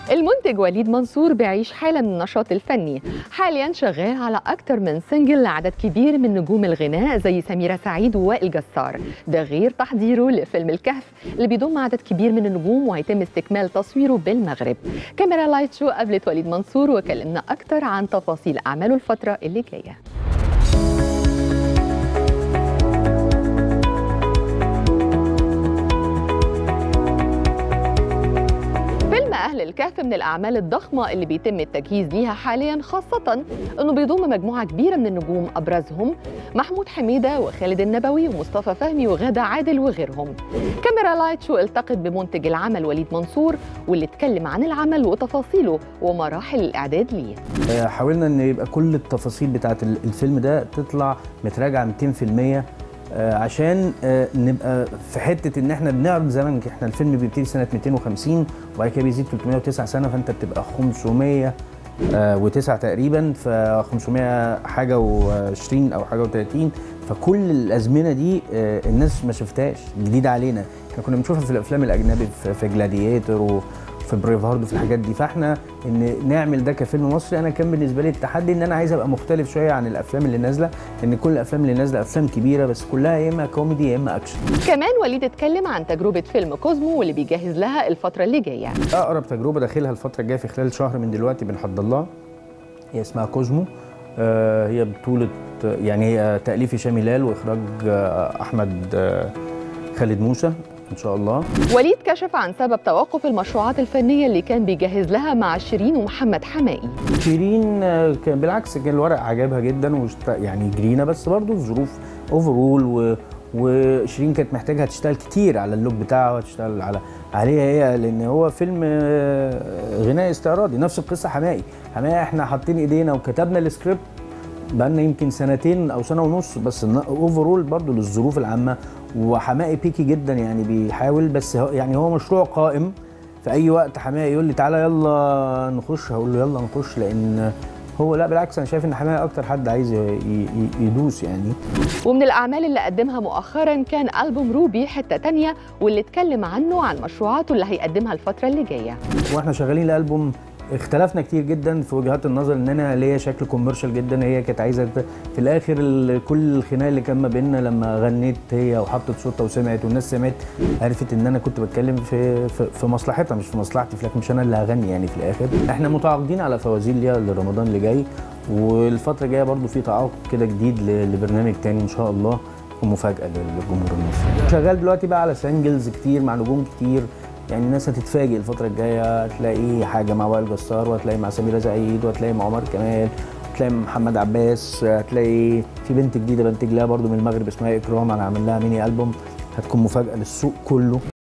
المنتج وليد منصور بيعيش حالة من النشاط الفني حاليا شغال على أكتر من سنجل لعدد كبير من نجوم الغناء زي سميرة سعيد ووائل جسار ده غير تحضيره لفيلم الكهف اللي بيضم عدد كبير من النجوم وهيتم استكمال تصويره بالمغرب كاميرا لايت شو قابلت وليد منصور وكلمنا أكتر عن تفاصيل أعماله الفترة اللي جاية فيلم أهل الكهف من الأعمال الضخمة اللي بيتم التجهيز ليها حاليا خاصة أنه بيضم مجموعة كبيرة من النجوم أبرزهم محمود حميدة وخالد النبوي ومصطفى فهمي وغادة عادل وغيرهم كاميرا لايت شو التقت بمنتج العمل وليد منصور واللي اتكلم عن العمل وتفاصيله ومراحل الإعداد ليه آه، حاولنا ان يبقى كل التفاصيل بتاعه ال- الفيلم ده تطلع متراجعه 200% آه، عشان آه، نبقى في حته ان احنا بنعرض زمان احنا الفيلم بيبتدي سنه 250 وبعد كده بيزيد 309 سنه فانت بتبقى 509 تقريبا ف 500 حاجه و20 او حاجه و30 فكل الازمنه دي آه، الناس ما شفتهاش جديده علينا احنا كنا بنشوفها في الافلام الاجنبي في- في جلاديتور و في بريف هارد وفي الحاجات دي فاحنا ان نعمل ده كفيلم مصري انا كان بالنسبه لي التحدي ان انا عايز ابقى مختلف شويه عن الافلام اللي نازله لان كل الافلام اللي نازله افلام كبيره بس كلها يا اما كوميدي يا اما اكشن كمان وليد اتكلم عن تجربة فيلم كوزمو واللي بيجهز لها الفترة اللي جاية اقرب تجربه داخلها الفتره الجايه في خلال شهر من دلوقتي بنحضر لها هي اسمها كوزمو آه، هي بطوله يعني هي تاليف هشام هلال واخراج آه، احمد آه، خالد موسى ان شاء الله وليد كشف عن سبب توقف المشروعات الفنية اللي كان بيجهز لها مع شيرين ومحمد حمائي شيرين آه، كان بالعكس كان الورق عجبها جدا واشت... يعني جرينا بس برضو الظروف اوفرول و... وشيرين كانت محتاجه تشتغل كتير على اللوك بتاعها وتشتغل على عليها هي لان هو فيلم آه، غناء استعراضي نفس القصه حمائي حمائي احنا حاطين ايدينا وكتبنا السكريبت بقالنا يمكن سنتين او سنه ونص بس اوفرول برضو للظروف العامه وحمائي بيكي جدا يعني بيحاول بس هو يعني هو مشروع قائم في اي وقت حمائي يقول لي تعالى يلا نخش هقول له يلا نخش لان هو لا بالعكس انا شايف ان حمائي اكتر حد عايز ي- ي- يدوس يعني ومن الأعمال اللي قدمها مؤخرا كان ألبوم روبي حتة تانية واللي اتكلم عنه عن مشروعاته اللي هيقدمها الفترة اللي جاية واحنا شغالين الالبوم اختلفنا كتير جدا في وجهات النظر ان انا ليا شكل كوميرشال جدا هي كانت عايزه ت- في الاخر ال- كل الخناق اللي كان ما بيننا لما غنيت هي وحطت صوتها وسمعت والناس سمعت عرفت ان انا كنت بتكلم في في, في مصلحتها مش في مصلحتي في الاخر مش انا اللي هغني يعني في الاخر احنا متعاقدين على فوازير ليها لرمضان اللي جاي والفتره الجايه برضو في تعاقد كده جديد ل- لبرنامج تاني ان شاء الله ومفاجاه للجمهور المصري شغال دلوقتي بقى على سنجلز كتير مع نجوم كتير يعني الناس هتتفاجئ الفترة الجاية هتلاقي حاجة مع وائل جسار وهتلاقي مع سميرة سعيد وهتلاقي مع عمر كمال هتلاقي مع محمد عباس هتلاقي في بنت جديدة بنتج لها برضو من المغرب اسمها إكرام أنا عامل لها ميني ألبوم هتكون مفاجأة للسوق كله